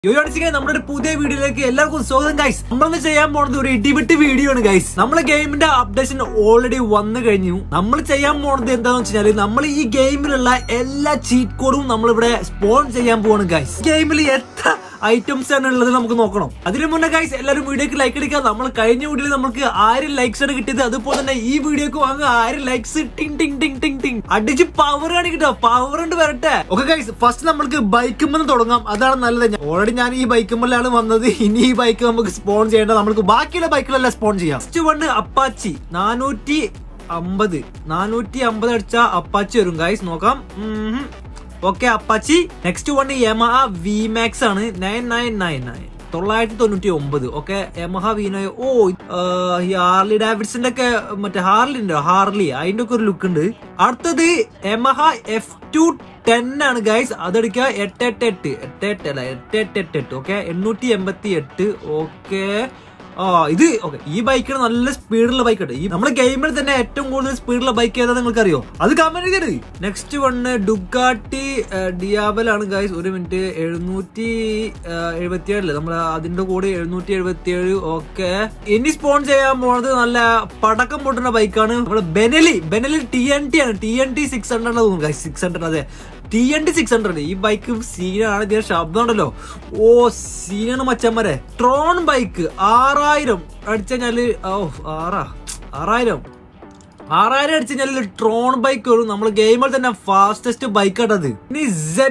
യോയോടിച്ചിങ്ങനെ നമ്മുടെ ഒരു പുതിയ വീഡിയോയിലേക്ക് എല്ലാവർക്കും സ്വാഗതം ഗൈസ് നമ്മളൊന്ന് ചെയ്യാൻ പോണത് ഒരു ഇടിവിട്ട് വീഡിയോ ആണ് ഗൈസ് നമ്മളെ ഗെയിമിന്റെ അപ്ഡേഷൻ ഓൾറെഡി വന്നു കഴിഞ്ഞു നമ്മൾ ചെയ്യാൻ പോണത് എന്താന്ന് വെച്ചാല് നമ്മൾ ഈ ഗെയിമിലുള്ള എല്ലാ ചീറ്റ് കോഡും നമ്മളിവിടെ സ്പോൺ ചെയ്യാൻ പോവാണ് ഗൈസ് ഗെയിമിൽ എത്ര ഐറ്റംസ് ആണ് ഉള്ളത് നമുക്ക് നോക്കണം അതിനു മുന്നേ ഗൈസ് എല്ലാവരും വീഡിയോക്ക് ലൈക്ക് അടിക്കുക നമ്മൾ കഴിഞ്ഞ വീഡിയോയിൽ നമുക്ക് ആയിരം ലൈക്സ് ആണ് കിട്ടിയത് അതുപോലെ തന്നെ ഈ വീഡിയോക്ക് വാങ്ങുക ആയിരം ലൈക്സ് ടിങ് ടിങ് ടിങ് ടിങ് ടിങ് അടിച്ച് പവർ കാണിക്കട്ടോ പവർ ഉണ്ട് വരട്ടെ ഓക്കെ ഗൈസ് ഫസ്റ്റ് നമ്മൾക്ക് ബൈക്കുമ്പോൾ തുടങ്ങാം അതാണ് നല്ലത് ഓൾറെഡി ഞാൻ ഈ ബൈക്കുമ്പോഴാണ് വന്നത് ഇനി ഈ ബൈക്ക് നമുക്ക് സ്പോൺ ചെയ്യേണ്ട നമുക്ക് ബാക്കിയുള്ള ബൈക്കുകളെല്ലാം സ്പോൺ ചെയ്യാം ഫസ്റ്റ് വണ് അപ്പാച്ചി നാനൂറ്റി അമ്പത് നാനൂറ്റി അമ്പത് അടിച്ച അപ്പാച്ചി വരും ഗൈസ് നോക്കാം ഉം. Okay Apache next one Yamaha V max ആണ് നയൻ നയൻ നയൻ നയൻ തൊള്ളായിരത്തി തൊണ്ണൂറ്റി ഒമ്പത് ഓക്കെ യമഹ വീനോ ഓ ആ, ഈ ഹാർലി ഡാവിഡ്സിന്റെ ഒക്കെ മറ്റേ ഹാർലി ഉണ്ടോ ഹാർലി അതിന്റെ ഒക്കെ ഒരു ലുക്ക് ഉണ്ട് അടുത്തത് യമഹ എഫ് ടു ടെൻ ആണ് ഗൈസ് അതെടുക്കുക എട്ട് എട്ട് എട്ട് എട്ട് എട്ട് അല്ല എട്ട് എട്ട് എട്ട് എട്ട് ഓക്കെ എണ്ണൂറ്റി എൺപത്തി എട്ട് ഓക്കെ ആ ഇത് ഓക്കെ ഈ ബൈക്കാണ് നല്ല സ്പീഡുള്ള ബൈക്ക് ഉണ്ട് ഈ നമ്മുടെ ഗെയിമിൽ തന്നെ ഏറ്റവും കൂടുതൽ സ്പീഡുള്ള ബൈക്ക് ഏതാ നിങ്ങൾക്ക് അറിയോ അത് കമന്റ് ചെയ്തത് നെക്സ്റ്റ് വണ് ഡുഗാട്ടി ഡിയാബൽ ആണ് ഗൈസ് ഒരു മിനിറ്റ് എഴുന്നൂറ്റി എഴുപത്തി ഏഴില് നമ്മൾ അതിന്റെ കൂടെ എഴുന്നൂറ്റി എഴുപത്തി ഏഴ് ഓക്കെ ഇനി സ്പോൺ ചെയ്യാൻ പോണത് നല്ല പടക്കം പൊട്ടുന്ന ബൈക്കാണ് നമ്മുടെ Benelli Benelli T N T ആണ് T N T six hundred തോന്നുന്നു ഗൈസ് സിക്സ് ഹൺഡ്രഡ് അതെ T N T six hundred ഈ ബൈക്ക് സീനാണ് ഇതിന്റെ ശബ്ദം ഉണ്ടല്ലോ ഓ സീനാണ് മച്ചന്മാരെ ട്രോൺ ബൈക്ക് ആറായിരം അടിച്ചു കഴിഞ്ഞാല് ഓ ആറാ ആറായിരം ആറായിരം അടിച്ചു കഴിഞ്ഞാൽ ട്രോൺ ബൈക്ക് വരും നമ്മൾ ഗെയിമിൽ തന്നെ ഫാസ്റ്റസ്റ്റ് ബൈക്ക് ആട്ടത് ഇനി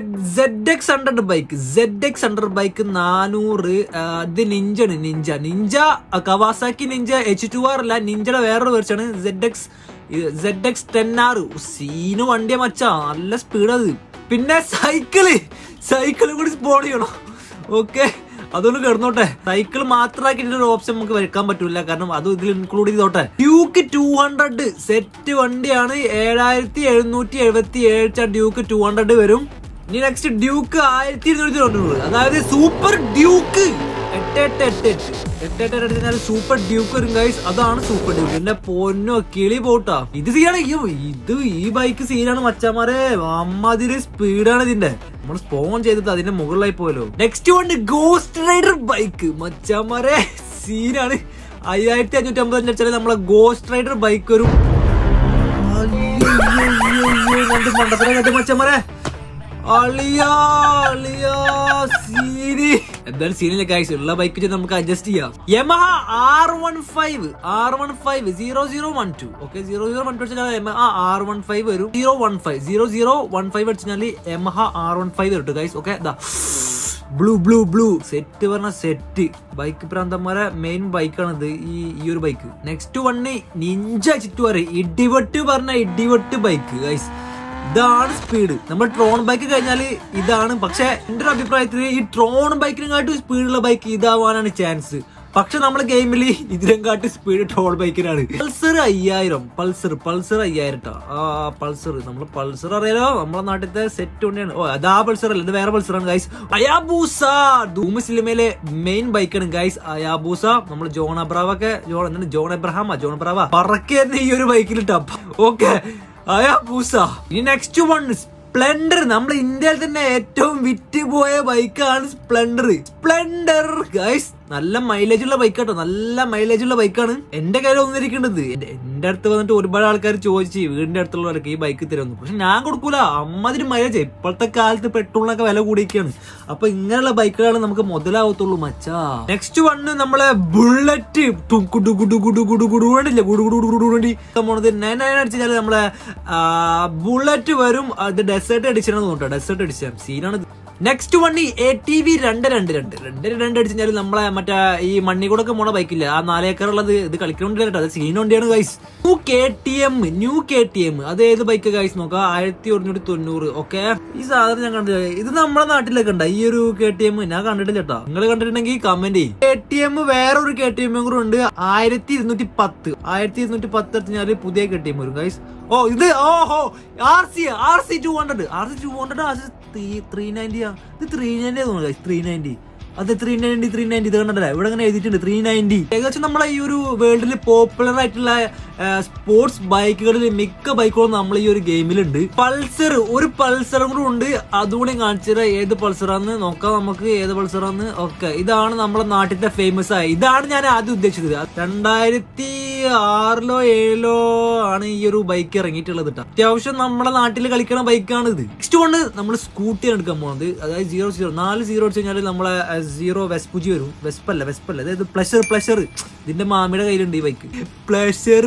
Z X hundred bike Z X hundred bike നാനൂറ് ആ, ഇത് നിഞ്ചാണ് Ninja Ninja Kawasaki Ninja H two R അല്ല നിഞ്ചയുടെ വേറൊരു വെർച്ചാണ് Z X Z X ten R scene വണ്ടിയ മച്ചാ നല്ല സ്പീഡ് അത് പിന്നെ സൈക്കിള് സൈക്കിളും കൂടി സ്പോൺ ചെയ്യണം ഓക്കെ അതൊന്ന് കിടന്നോട്ടെ സൈക്കിൾ മാത്രമാക്കിയിട്ട് ഒരു ഓപ്ഷൻ നമുക്ക് വെക്കാൻ പറ്റൂല കാരണം അത് ഇതിൽ ഇൻക്ലൂഡ് ചെയ്തോട്ടെ ഡ്യൂക്ക് ടു ഹൺഡ്രഡ് സെറ്റ് വണ്ടിയാണ് ഏഴായിരത്തി എഴുന്നൂറ്റി എഴുപത്തി ഏഴ് ഡ്യൂക്ക് ടു ഹൺഡ്രഡ് വരും ഇനി നെക്സ്റ്റ് ഡ്യൂക്ക് ആയിരത്തി ഇരുന്നൂറ്റി തൊണ്ണൂറ് അതായത് സൂപ്പർ ഡ്യൂക്ക് എട്ട് എട്ട് എട്ട് എട്ട് എട്ട് എട്ട് എട്ട് കഴിഞ്ഞാൽ സൂപ്പർ ഡ്യൂക്ക് വരും ഗൈസ് അതാണ് സൂപ്പർ ഡ്യൂക്ക് എന്റെ പൊന്നോ കിളി പോട്ടാ ഇത് സീനാണ് അയ്യോ ഇത് ഈ ബൈക്ക് സീനാണ് മച്ചാമാരെ അമ്മാതിരി സ്പീഡാണ് ഇതിന്റെ നമ്മൾ സ്പോൺ ചെയ്തിട്ട് അതിന്റെ മുകളിലായി പോയല്ലോ നെക്സ്റ്റ് വണ്ട് ഗോസ്റ്റ് റൈഡർ ബൈക്ക് മച്ചാമാരെ സീനാണ് അയ്യായിരത്തി അഞ്ഞൂറ്റി അമ്പത് വെച്ചാൽ നമ്മളെ ഗോസ്റ്റ് റൈഡർ ബൈക്ക് വരും അയ്യോ, അയ്യോ, അയ്യോ, രണ്ട് മണ്ടത്തരം കെട്ടി മച്ചന്മാരെ അളിയാ അളിയാ സീനി എന്തായാലും സീനില്ല ഗൈസ് ഉള്ള ബൈക്ക് വെച്ച് നമുക്ക് അഡ്ജസ്റ്റ് ചെയ്യാം Yamaha R one five R one five zero zero one two okay zero zero one two വെച്ചാൽ യമഹ ആർ വൺ ഫൈവ് വരും zero one five zero zero one five അടിച്ചാൽ യമഹ ആർ വൺ ഫൈവ് വരും guys okay ഇതാ blue blue blue set പറഞ്ഞ set bike പ്രാന്തന്മാരെ main ബൈക്കാണ് ഇത് ഈ ഈ ഒരു ബൈക്ക് നെക്സ്റ്റ് വണ് നിഞ്ച ചുറ്റുപാറ് ഇടിവെട്ട് പറഞ്ഞ ഇടിവെട്ട് ബൈക്ക് ഗൈസ് ഇതാണ് സ്പീഡ് നമ്മൾ ട്രോൺ ബൈക്ക് കഴിഞ്ഞാൽ ഇതാണ് പക്ഷെ എന്റെ ഒരു അഭിപ്രായത്തിൽ ഈ ട്രോൺ ബൈക്കിനെക്കാട്ടും സ്പീഡുള്ള ബൈക്ക് ഇതാവാനാണ് ചാൻസ് പക്ഷെ നമ്മളെ ഗെയിമിൽ ഇതിനെക്കാട്ടി സ്പീഡ് ട്രോൾ ബൈക്കിനാണ് പൾസർ അയ്യായിരം പൾസർ പൾസർ അയ്യായിരം ട്ടോ. ആ പൾസർ നമ്മൾ പൾസർ അറിയാലോ നമ്മളെ നാട്ടിലത്തെ സെറ്റ് കൊണ്ടാണ് ഓ അതാ പൾസർ അല്ല ഇത് വേറെ പൾസറാണ് ഗൈസ് അയാബൂസ ധൂമ സിനിമയിലെ മെയിൻ ബൈക്കാണ് ഗൈസ് അയാബൂസ നമ്മൾ ജോൺ അബ്രാവ് ഒക്കെ ജോൺ എന്താണ് ജോൺ എബ്രഹാമാ ജോൺ അബ്രാവ പറക്കുന്ന ഈ ഒരു ബൈക്കിൽ ടപ്പ് ഓക്കെ അയാബൂസ ഇനി നെക്സ്റ്റ് വൺ സ്പ്ലെൻഡർ നമ്മുടെ ഇന്ത്യയിൽ തന്നെ ഏറ്റവും വിറ്റുപോയ ബൈക്കാണ് സ്പ്ലെൻഡർ സ്പ്ലെൻഡർ ഗൈസ് നല്ല മൈലേജ് ഉള്ള ബൈക്ക് കേട്ടോ നല്ല മൈലേജ് ഉള്ള ബൈക്കാണ് എന്റെ കയ്യിൽ ഒന്നിരിക്കേണ്ടത് എന്റെ എന്റെ അടുത്ത് വന്നിട്ട് ഒരുപാട് ആൾക്കാർ ചോദിച്ചു വീടിന്റെ അടുത്തുള്ളവരൊക്കെ ഈ ബൈക്ക് തരുന്നു പക്ഷെ ഞാൻ കൊടുക്കൂല അമ്മതിരി മൈലേജ് ഇപ്പോഴത്തെ കാലത്ത് പെട്രോളിനൊക്കെ വില കൂടിയൊക്കെയാണ് അപ്പൊ ഇങ്ങനെയുള്ള ബൈക്കുകളാണ് നമുക്ക് മുതലാവത്തുള്ളൂ മച്ചാ നെക്സ്റ്റ് വണ്ണ് നമ്മളെ ബുള്ളറ്റ് കുടു കുടു കുടു കുടു കുടു വേണ്ടില്ല കുടു കുടു കുടു കുടു വേണ്ടി പോണത് നയൻ നയൻ അടിച്ചാൽ നമ്മളെ ബുള്ളറ്റ് വരും അത് ഡെസേർട്ട് എഡിഷൻ ആണ് തോന്നുന്നു ഡെസേർട്ട് എഡിഷൻ സീനാണ് നെക്സ്റ്റ് വണ്ടി എ ടി വി രണ്ട് രണ്ട് രണ്ട് രണ്ട് രണ്ട് അടിച്ചു കഴിഞ്ഞാൽ നമ്മളെ മറ്റേ ഈ മണ്ണി കൂടെ ഒക്കെ പോണ ബൈക്കില്ല ആ നാലേക്കറുള്ളത് ഇത് കളിക്കണോണ്ടില്ല അത് സീൻ വണ്ടിയാണ് guys new K T M new K T M അത് ഏത് ബൈക്ക് ഗൈസ് നോക്കാം ആയിരത്തി ഒരുന്നൂറ്റി തൊണ്ണൂറ് ഓക്കെ ഈ സാധനം ഞാൻ കണ്ടില്ല ഇത് നമ്മുടെ നാട്ടിലൊക്കെ ഉണ്ട് ഈ ഒരു കെ ടി എം ഞാൻ കണ്ടിട്ടില്ല കേട്ടോ നിങ്ങൾ കണ്ടിട്ടുണ്ടെങ്കിൽ കമന്റ് ചെയ്യും കെ ടി എം വേറൊരു കെ ടി എം കൂടെ ഉണ്ട് ആയിരത്തി ഇരുന്നൂറ്റി പത്ത് ആയിരത്തി ഇരുന്നൂറ്റി പത്ത് എടുത്താൽ പുതിയ കെ ടി എം വരും ഗൈസ് ഓ ഇത് ഓഹോ R C R C two hundred R C two hundred R C three നയൻറ്റിയാ ഇത് ത്രീ നയൻറ്റി തോന്നുന്നു ത്രീ നയൻറ്റി അത് ത്രീ നയൻറ്റി ത്രീ നയൻറ്റി ഇത് കണ്ടല്ലേ ഇവിടെ അങ്ങനെ എഴുതിയിട്ടുണ്ട് ത്രീ നയൻറ്റി ഏകദേശം നമ്മളെ ഈ ഒരു വേൾഡിൽ പോപ്പുലർ ആയിട്ടുള്ള സ്പോർട്സ് ബൈക്കുകളിൽ മിക്ക ബൈക്കുകളും നമ്മൾ ഈ ഒരു ഗെയിമിലുണ്ട് പൾസർ ഒരു പൾസറും കൂടെ ഉണ്ട് അതുകൂടി കാണിച്ചു തരാം ഏത് പൾസറാന്ന് നോക്കാം നമുക്ക് ഏത് പൾസറാന്ന് ഓക്കെ ഇതാണ് നമ്മുടെ നാട്ടിലത്തെ ഫേമസ് ആയ ഇതാണ് ഞാൻ ആദ്യം ഉദ്ദേശിച്ചത് രണ്ടായിരത്തി ആറിലോ ഏഴിലോ ആണ് ഈ ഒരു ബൈക്ക് ഇറങ്ങിയിട്ടുള്ളത് കേട്ടോ അത്യാവശ്യം നമ്മുടെ നാട്ടിൽ കളിക്കണ ബൈക്കാണ് ഇത് നെക്സ്റ്റ് കൊണ്ട് നമ്മൾ സ്കൂട്ടിയാണ് എടുക്കാൻ പോകുന്നത് അതായത് സീറോ സീറോ നാല് സീറോ അടിച്ചു കഴിഞ്ഞാൽ നമ്മളെ സീറോ വെസ്പുജി വരും വെസ്പല്ല വെസ്പല്ല അതായത് പ്ലഷർ പ്ലഷർ ഇതിന്റെ മാമിയുടെ കയ്യിലുണ്ട് ഈ ബൈക്ക് പ്ലഷർ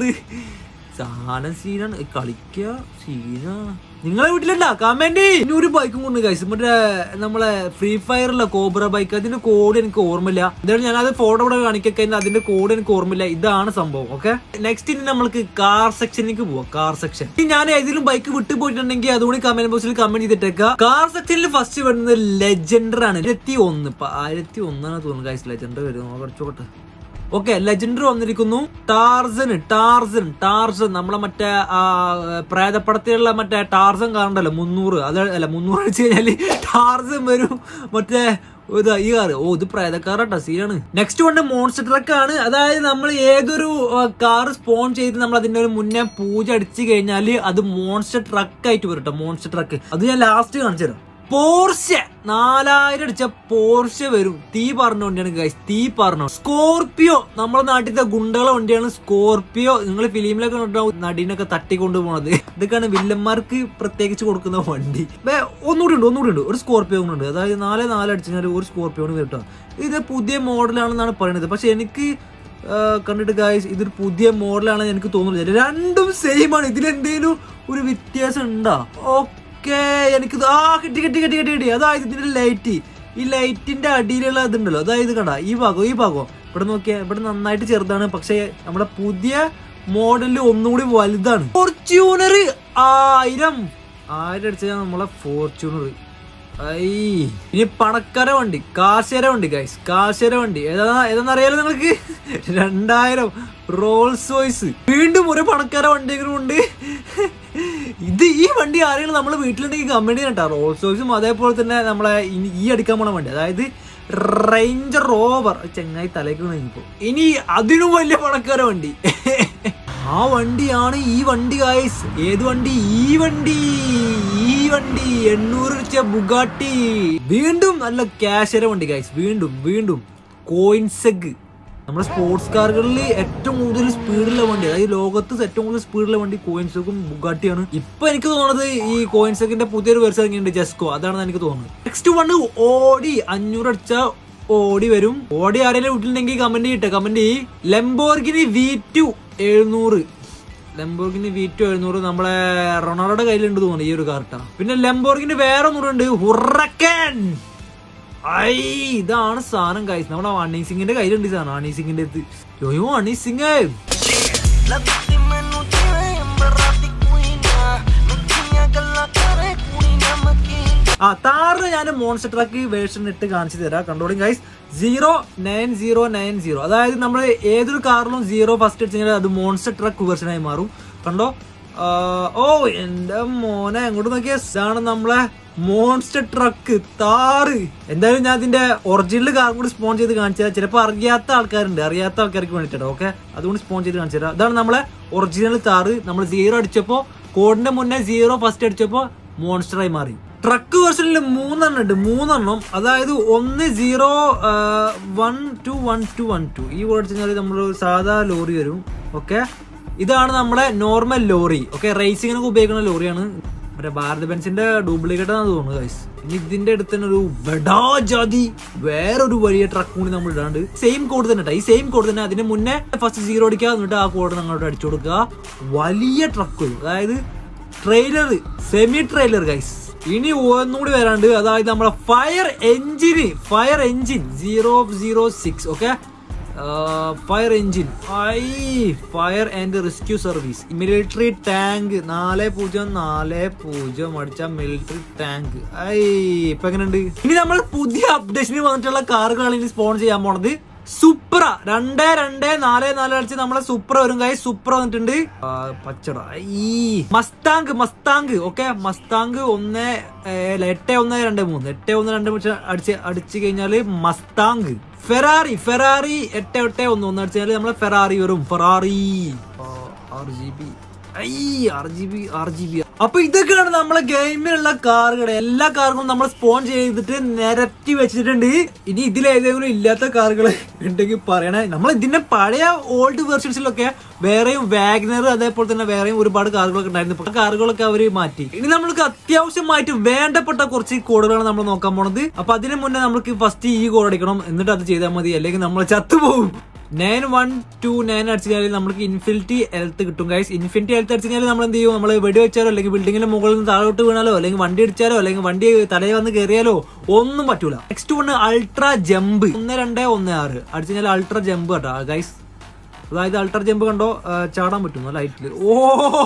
സാധനം സീനാണ് കളിക്കുക സീന നിങ്ങളെ വീട്ടിലുണ്ടാ കമന്റ് ഇനി ഒരു ബൈക്കും കൊണ്ട് കഴിച്ചു മറ്റേ നമ്മളെ ഫ്രീ ഫയറിലെ കോബ്ര ബൈക്ക് അതിന്റെ കോഡ് എനിക്ക് ഓർമ്മയില്ല എന്തായാലും ഞാൻ അത് ഫോട്ടോ ഇവിടെ കാണിക്കൊക്കെ അതിന്റെ കോഡ് എനിക്ക് ഓർമ്മയില്ല ഇതാണ് സംഭവം ഓക്കെ നെക്സ്റ്റ് ഇനി നമ്മൾക്ക് കാർ സെക്ഷനിലേക്ക് പോവാം കാർ സെക്ഷൻ ഇനി ഞാൻ ഏതെങ്കിലും ബൈക്ക് വിട്ടു പോയിട്ടുണ്ടെങ്കിൽ അതുകൂടി കമന്റ് ബോക്സിൽ കമന്റ് ചെയ്തിട്ടേക്കാം കാർ സെക്ഷനിൽ ഫസ്റ്റ് വരുന്നത് ലെജൻഡർ ആണ് ആയിരത്തി ഒന്ന് ഇപ്പൊ ആയിരത്തി ഒന്നാണ് തോന്നുന്നു ഗൈസ് ലെജൻഡർ വരും കുറച്ചോട്ടെ ഓക്കെ ലെജൻഡർ വന്നിരിക്കുന്നു ടാർസൻ ടാർസൻ ടാർസൻ നമ്മളെ മറ്റേ ആ, പ്രേതപ്പടത്തിലുള്ള മറ്റേ ടാർസൻ കാണണ്ടല്ലോ മുന്നൂറ് അത് അല്ല മുന്നൂറ് വെച്ച് കഴിഞ്ഞാല് ടാർസൻ വരും മറ്റേ ഇതാ ഈ കാറ് ഓ ഇത് പ്രേതക്കാരട്ടോ സീനാണ് നെക്സ്റ്റ് വണ്ട് മോൺസ്റ്റർ ട്രക്ക് ആണ് അതായത് നമ്മൾ ഏതൊരു കാർ സ്പോൺ ചെയ്ത് നമ്മൾ അതിന്റെ ഒരു മുന്നേ പൂജ അടിച്ചു കഴിഞ്ഞാല് അത് മോൺസ്റ്റർ ട്രക്ക് ആയിട്ട് വരും കേട്ടോ മോൺസ്റ്റർ ട്രക്ക് അത് ഞാൻ ലാസ്റ്റ് കാണിച്ചു തരാം പോർഷെ നാലായിരം അടിച്ച പോർഷെ വരും തീ പറഞ്ഞ വണ്ടിയാണ് ഗൈസ് തീ പറഞ്ഞു സ്കോർപിയോ നമ്മുടെ നാട്ടിലത്തെ ഗുണ്ടകളെ വണ്ടിയാണ് സ്കോർപിയോ നിങ്ങൾ ഫിലിമിലൊക്കെ ഉണ്ടാവും നടീനൊക്കെ തട്ടിക്കൊണ്ടു പോണത് ഇതൊക്കെയാണ് വില്ലന്മാർക്ക് പ്രത്യേകിച്ച് കൊടുക്കുന്ന വണ്ടി വേ, ഒന്നുകൂടി ഉണ്ട് ഒന്നുകൂടി ഉണ്ട് ഒരു സ്കോർപിയോ ഉണ്ട് അതായത് നാല് നാല് അടിച്ചു കഴിഞ്ഞാൽ ഒരു സ്കോർപിയോ കേട്ടോ ഇത് പുതിയ മോഡലാണെന്നാണ് പറയുന്നത് പക്ഷെ എനിക്ക് ആ, കണ്ടിട്ട് ഗായ്സ് ഇതൊരു പുതിയ മോഡലാണെന്ന് എനിക്ക് തോന്നുന്നില്ല രണ്ടും സെയിം ആണ് ഇതിലെന്തേലും ഒരു വ്യത്യാസം ഉണ്ടോ ഓക്കെ എനിക്ക് ആ കിട്ടി കിട്ടി കിട്ടി കിട്ടി കിട്ടി അതായത് ഇതിന്റെ ലൈറ്റ് ഈ ലൈറ്റിന്റെ അടിയിലുള്ള ഇതുണ്ടല്ലോ അതായത് കണ്ട ഈ ഭാഗം ഈ ഭാഗം ഇവിടെ നോക്കിയാ ഇവിടെ നന്നായിട്ട് ചെറുതാണ് പക്ഷെ നമ്മുടെ പുതിയ മോഡലിൽ ഒന്നുകൂടി വലുതാണ് ഫോർച്യൂണർ ആയിരം ആയിരം അടിച്ചാൽ നമ്മളെ ഫോർച്യൂണർ ഐ ഇനി പണക്കാര വണ്ടി കാശര വണ്ടി ഗൈസ് കാശര വണ്ടി ഏതാ ഏതാണെന്നറിയാലോ നിങ്ങൾക്ക് രണ്ടായിരം റോൾസ് റോയ്സ് വീണ്ടും ഒരു പണക്കാര വണ്ടികളും ഉണ്ട് ഇത് ഈ വണ്ടി ആരെങ്കിലും നമ്മളെ വീട്ടിലുണ്ടെങ്കിൽ കമ്പനി കേട്ടോ റോൾസ് റോയ്സും അതേപോലെ തന്നെ നമ്മളെ ഇനി- ഈ അടിക്കാൻ പോണ വണ്ടി അതായത് റേഞ്ചർ റോവർ ചെങ്ങായി തലേക്ക് വീണിപ്പോ ഇനി അതിനും വലിയ പണക്കാര വണ്ടി ആ വണ്ടിയാണ് ഈ വണ്ടി ഗായ്സ് ഏത് വണ്ടി ഈ വണ്ടി ഈ വണ്ടി എണ്ണൂറ് വെച്ച ബുഗാട്ടി വീണ്ടും നല്ല ക്യാഷര വണ്ടി ഗായ്സ് വീണ്ടും വീണ്ടും കോയിൻസെഗ് നമ്മുടെ സ്പോർട്സ് കാറുകളിൽ ഏറ്റവും കൂടുതൽ സ്പീഡുള്ള വണ്ടി അതായത് ലോകത്ത് ഏറ്റവും കൂടുതൽ സ്പീഡുള്ള വണ്ടി കോയിൻസെഗും ബുഗാട്ടിയാണ് ഇപ്പൊ എനിക്ക് തോന്നുന്നത് ഈ കോയിൻസെഗിന്റെ പുതിയൊരു വെർഷൻ ഇറങ്ങിയിട്ടുണ്ട് ജസ്കോ അതാണ് എനിക്ക് തോന്നുന്നത് നെക്സ്റ്റ് വണ് ഓടി അഞ്ഞൂറ് അടിച്ച ഓടി വരും ഓടി ആരെങ്കിലും വീട്ടിലുണ്ടെങ്കിൽ കമന്റ് ചെയ്യട്ടെ കമന്റ് ചെയ്യ് ലെംബോർഗിനി വി ടു എഴുന്നൂറ് ലെംബോർഗിനി വി ടു എഴുന്നൂറ് നമ്മളെ റൊണാൾഡോയുടെ കയ്യിലുണ്ട് തോന്നുന്നു ഈ ഒരു കാർട്ടാ പിന്നെ ലെംബോർഗിന് വേറെ ഒന്നുണ്ട് ഹുറക്കൻ ഐ ഇതാണ് സാധനം കൈസ് നമ്മുടെ അണി സിംഗിന്റെ കയ്യിലുണ്ട് ഈ സാധനം അണി സിംഗിന്റെ അടുത്ത് യോയോ അണി Singh La víctima no tiene embarrate cuina No tenía que la cara cuina maquina ആ താറ് ഞാൻ മോൺസ്റ്റർ ട്രക്ക് വേർഷൻ ഇട്ട് കാണിച്ചു തരാം കണ്ടോളിങ് guys zero nine zero nine zero അതായത് നമ്മൾ ഏതൊരു കാറിലും സീറോ ഫസ്റ്റ് അടിച്ചു കഴിഞ്ഞാൽ അത് മോൺസ്റ്റർ ട്രക്ക് വേർഷനായി മാറും കണ്ടോ ആ, ഓ എന്റെ മോനെ എങ്ങോട്ട് നോക്കിയ ഇതാണ് നമ്മളെ മോൺസ്റ്റർ ട്രക്ക് താറ് എന്തായാലും ഞാൻ ഇതിന്റെ ഒറിജിനൽ കാർ കൂടി സ്പോൺ ചെയ്ത് കാണിച്ചു തരാം ചിലപ്പോൾ അറിയാത്ത ആൾക്കാരുണ്ട് അറിയാത്ത ആൾക്കാർക്ക് വേണ്ടിയിട്ടോ ഓക്കെ അതുകൊണ്ട് സ്പോൺ ചെയ്ത് കാണിച്ചു തരാം ഇതാണ് നമ്മളെ ഒറിജിനൽ താറ് നമ്മൾ സീറോ അടിച്ചപ്പോ കോഡിന്റെ മുന്നേ സീറോ ഫസ്റ്റ് അടിച്ചപ്പോ മോൺസ്റ്ററായി മാറി ട്രക്ക് വേർഷനിൽ മൂന്നെണ്ണം ഉണ്ട് മൂന്നെണ്ണം അതായത് ഒന്ന് zero one two one two one two ഈ കൂടെ അടിച്ചു കഴിഞ്ഞാൽ നമ്മൾ സാധാ ലോറി വരും ഓക്കെ ഇതാണ് നമ്മുടെ നോർമൽ ലോറി ഓക്കെ റേസിങ്ങിനൊക്കെ ഉപയോഗിക്കുന്ന ലോറിയാണ് മറ്റേ ഭാരത് ബെൻസിന്റെ ഡ്യൂപ്ലിക്കേറ്റ് ആണെന്ന് തോന്നുന്നു ഗൈസ് ഇനി ഇതിന്റെ അടുത്ത് തന്നെ ഒരു ബെഡാ ജാതി വേറൊരു വലിയ ട്രക്ക് കൂടി നമ്മൾ ഇടാണ്ട് സെയിം കോഡ് തന്നെ ട്ടോ. ഈ സെയിം കോഡ് തന്നെ അതിന് മുന്നേ ഫസ്റ്റ് സീറോ അടിക്കുക എന്നിട്ട് ആ കോഡ് അങ്ങോട്ട് അടിച്ചു കൊടുക്കുക വലിയ ട്രക്ക് വരും അതായത് ട്രെയിലർ സെമി ട്രെയിലർ ഗൈസ് ഇനി ഒന്നുകൂടി വരാണ്ട് അതായത് നമ്മളെ fire engine fire engine zero zero six okay fire engine ഐ fire and rescue service military tank നാല് പൂജ്യം നാല് പൂജ്യം അടിച്ച മിലിറ്ററി ടാങ്ക് ഐ ഇപ്പൊ എങ്ങനെയുണ്ട് ഇനി നമ്മൾ പുതിയ അപ്ഡേഷന് വന്നിട്ടുള്ള കാറുകളാണ് ഇനി സ്പോൺ ചെയ്യാൻ പോണത് സുപ്ര രണ്ടേ രണ്ടേ നാല് നാല് അടിച്ച് നമ്മളെ സുപ്ര വരും കൈ സുപ്ര വന്നിട്ടുണ്ട് ആ, പച്ചട ഈ മസ്താങ്ക് മസ്താങ്ക് ഓക്കെ മസ്താങ്ക് ഒന്ന് ഏ, എട്ട് ഒന്ന് രണ്ട് മൂന്ന് എട്ട് ഒന്ന് രണ്ട് മൂന്ന് അടിച്ച് അടിച്ചു കഴിഞ്ഞാല് മസ്താങ്ക് ഫെറാറി ഫെറാറി എട്ട് എട്ട് ഒന്ന് ഒന്ന് അടിച്ചു കഴിഞ്ഞാല് നമ്മളെ ഫെറാറി വരും Ferrari R G B I R G B R G B അപ്പൊ ഇതൊക്കെയാണ് നമ്മളെ ഗെയിമിലുള്ള കാറുകൾ എല്ലാ കാറുകളും നമ്മൾ സ്പോൺ ചെയ്തിട്ട് നിരത്തി വെച്ചിട്ടുണ്ട് ഇനി ഇതിലേതെങ്കിലും ഇല്ലാത്ത കാറുകൾ ഉണ്ടെങ്കിൽ പറയണേ നമ്മൾ ഇതിന്റെ പഴയ ഓൾഡ് വെർഷൻസിലൊക്കെ വേറെയും വാഗ്നർ അതേപോലെ തന്നെ വേറെയും ഒരുപാട് കാറുകളൊക്കെ ഉണ്ടായിരുന്നു ഇപ്പൊ കാറുകളൊക്കെ അവര് മാറ്റി ഇനി നമ്മൾക്ക് അത്യാവശ്യമായിട്ട് വേണ്ടപ്പെട്ട കുറച്ച് കോഡുകളാണ് നമ്മൾ നോക്കാൻ പോണത് അപ്പൊ അതിന് മുന്നേ നമുക്ക് ഫസ്റ്റ് ഈ കോഡ് അടിക്കണം എന്നിട്ട് അത് ചെയ്താൽ മതി അല്ലെങ്കിൽ നമ്മൾ ചത്തുപോകും നയൻ വൺ ടു നയൻ അടിച്ചു കഴിഞ്ഞാൽ നമുക്ക് ഇൻഫിനിറ്റി ഹെൽത്ത് കിട്ടും ഗൈസ് ഇൻഫിനിറ്റി ഹെൽത്ത് അടിച്ചു കഴിഞ്ഞാൽ നമ്മൾ എന്ത് ചെയ്യും നമ്മൾ വെടി വെച്ചാലോ അല്ലെങ്കിൽ ബിൽഡിങ്ങിന്റെ മുകളിൽ നിന്ന് താഴോട്ട് വീണാലോ അല്ലെങ്കിൽ വണ്ടി അടിച്ചാലോ അല്ലെങ്കിൽ വണ്ടി തലയിൽ വന്ന് കയറിയാലോ ഒന്നും പറ്റൂല നെക്സ്റ്റ് വണ് അൾട്രാ ജമ്പ് ഒന്ന് രണ്ട് ഒന്ന് ആറ് അടിച്ചു കഴിഞ്ഞാൽ അൾട്രാ ജമ്പ് കേട്ടോ ഗൈസ് അതായത് അൾട്രാ ജമ്പ് കണ്ടോ ആ, ചാടാൻ പറ്റും നല്ല ഹൈറ്റില് ഓ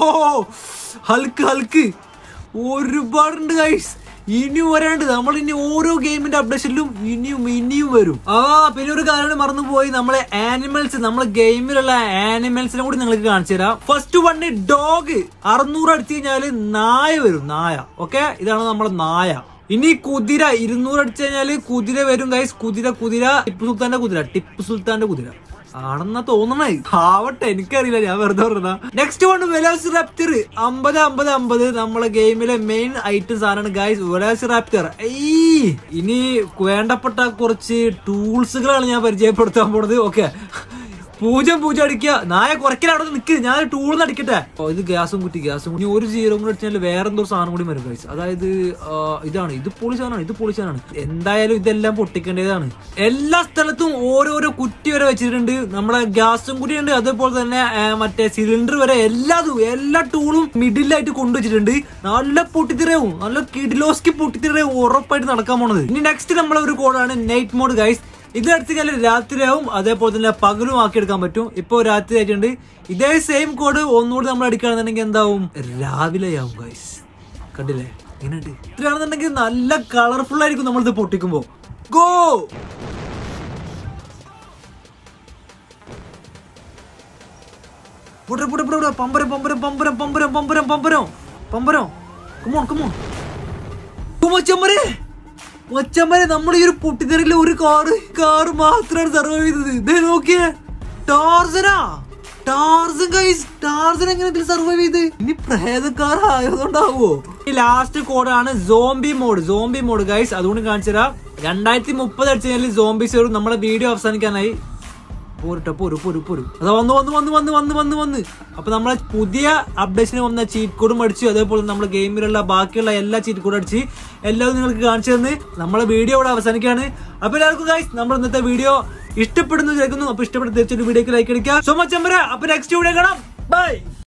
ഹൽക്ക് ഹൽക്ക് ഒരുപാടുണ്ട് ഗൈസ് ഇനിയും വരാണ്ട് നമ്മൾ ഇനി ഓരോ ഗെയിമിന്റെ അപ്ഡേഷനിലും ഇനിയും ഇനിയും വരും ആ പിന്നെ ഒരു കാര്യം മറന്നുപോയി നമ്മളെ ആനിമൽസ് നമ്മളെ ഗെയിമിലുള്ള ആനിമൽസിനെ കൂടി നിങ്ങൾക്ക് കാണിച്ചു തരാം ഫസ്റ്റ് വണ് ഡോഗ് അറുന്നൂറ് അടിച്ചു കഴിഞ്ഞാല് നായ വരും നായ ഓക്കെ ഇതാണ് നമ്മുടെ നായ ഇനി കുതിര ഇരുന്നൂറ് അടിച്ചു കഴിഞ്ഞാല് കുതിര വരും ഗൈസ് കുതിര കുതിര ടിപ്പു സുൽത്താന്റെ കുതിര ടിപ്പു സുൽത്താന്റെ കുതിര ആണെന്നാ തോന്നണേ ആവട്ടെ എനിക്കറിയില്ല ഞാൻ വെറുതെ പറഞ്ഞ നെക്സ്റ്റ് വൺ വെലോസ് റാപ്റ്റർ അമ്പത് അമ്പത് അമ്പത് നമ്മളെ ഗെയിമിലെ മെയിൻ ഐറ്റം സാധനമാണ് ഗൈസ് വെലോസ് റാപ്റ്റർ ഇനി വേണ്ടപ്പെട്ട കുറച്ച് ടൂൾസുകളാണ് ഞാൻ പരിചയപ്പെടുത്താൻ പോണത് ഓക്കെ പൂജ്യം പൂജ്യം അടിക്കുക നായ കുറയ്ക്കലാണ് നിൽക്ക് ഞാൻ ടൂളിന്ന് അടിക്കട്ടെ ഓ, ഇത് ഗ്യാസും കുറ്റി ഗ്യാസും കുറ്റി ഒരു ജീരോ കൂടി അടിച്ചാൽ വേറെ എന്തോ സാധനം കൂടി വരും ഗൈസ് അതായത് ആ, ഇതാണ് ഇത് പൊളി സാധനമാണ് ഇത് പൊളി സാധനമാണ് എന്തായാലും ഇതെല്ലാം പൊട്ടിക്കേണ്ടതാണ് എല്ലാ സ്ഥലത്തും ഓരോരോ കുറ്റി വരെ വെച്ചിട്ടുണ്ട് നമ്മുടെ ഗ്യാസും കുറ്റി ഉണ്ട് അതേപോലെ തന്നെ ആ, മറ്റേ സിലിണ്ടർ വരെ എല്ലാതും എല്ലാ ടൂളും മിഡിലായിട്ട് കൊണ്ടുവച്ചിട്ടുണ്ട് നല്ല പൊട്ടിത്തിറയും നല്ല കിഡിലോസ്കി പൊട്ടിത്തിറയും ഉറപ്പായിട്ട് നടക്കാൻ പോണത് ഇനി നെക്സ്റ്റ് നമ്മളെ ഒരു കോഡാണ് നൈറ്റ് മോഡ് ഗൈസ് ഇത് അടുത്ത് കഴിഞ്ഞാൽ രാത്രിയാവും അതേപോലെ തന്നെ പകലും ആക്കിയെടുക്കാൻ പറ്റും ഇപ്പൊ രാത്രി ആയിട്ടുണ്ട് ഇതേ സെയിം കോഡ് ഒന്നുകൂടി നമ്മൾ അടിക്കുകയാണെന്നുണ്ടെങ്കിൽ എന്താവും രാവിലെയാവും ഗൈസ് കണ്ടില്ലേ ഇങ്ങനെയുണ്ട് ഇത്രയാണെന്നുണ്ടെങ്കിൽ നല്ല കളർഫുൾ ആയിരിക്കും നമ്മളിത് പൊട്ടിക്കുമ്പോ ഗോ പുട പുട പുട പുട പമ്പരം പമ്പരം പമ്പരം പമ്പരം പമ്പരം പമ്പരം പമ്പരം കമോൺ കമോൺ മച്ചമ്മരെ മച്ചമ്മരെ നമ്മുടെ ഈ ഒരു പൊട്ടിത്തെറിയിലെ ഒരു കാറ് കാറ് മാത്രമാണ് സർവൈവ് ചെയ്തത് ഇതേ നോക്കിയേ ടാർസനാ ടാർസൻ ഗൈസ് ടാർസൻ എങ്ങനെ ഇതിൽ സർവൈവ് ചെയ്ത് ഇനി പ്രേതക്കാർ ആയതുകൊണ്ടാവോ ഈ ലാസ്റ്റ് കോഡാണ് zombie mode zombie mode guys അതുകൊണ്ട് കാണിച്ചു തരാം രണ്ടായിരത്തി മുപ്പത് അടിച്ചു കഴിഞ്ഞാൽ സോംബിസ് വരും നമ്മുടെ വീഡിയോ അവസാനിക്കാനായി പോരട്ടെ പോരു പോരു പോരു അതാ വന്ന് വന്ന് വന്ന് വന്ന് വന്ന് വന്ന് വന്ന് അപ്പൊ നമ്മളെ പുതിയ അപ്ഡേഷന് വന്ന ചീറ്റ് കോഡും അടിച്ചു അതേപോലെ നമ്മുടെ ഗെയിമിലുള്ള ബാക്കിയുള്ള എല്ലാ ചീറ്റ് കോഡും അടിച്ച് എല്ലാം നിങ്ങൾക്ക് കാണിച്ചു തന്ന് നമ്മളെ വീഡിയോ ഇവിടെ അവസാനിക്കുകയാണ് അപ്പൊ എല്ലാവർക്കും ഗൈസ് നമ്മൾ ഇന്നത്തെ വീഡിയോ ഇഷ്ടപ്പെടുന്നു വിചാരിക്കുന്നു അപ്പൊ ഇഷ്ടപ്പെട്ട തീർച്ചയായിട്ടും വീഡിയോക്ക് ലൈക്ക് അടിക്കാം സോ മച്ച് അമ്പര അപ്പൊ നെക്സ്റ്റ് വീഡിയോ കാണാം ബൈ